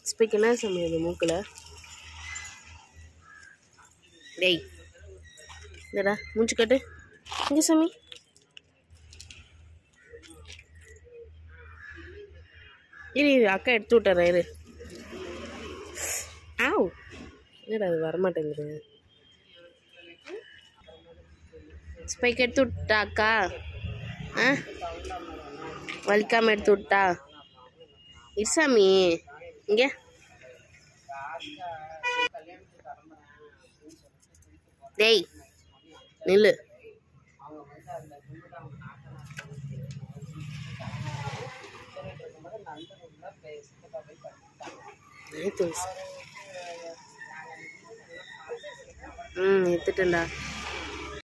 spike என்ன சாமி அது மூக்கில் டேய் இந்தடா மூச்சு கட்டு இங்கே சாமி இரு இரு அக்கா எடுத்து விட்டுறேன் இரு ஆவ் என்னடா அது வரமாட்டேங்குது ஸ்பைக் எடுத்து விட்டா அக்கா ஆ வலிக்காமல் எடுத்து விட்டா இசாமி இங்கே டேய் நில்லு ம் எடுத்துட்டேன்டா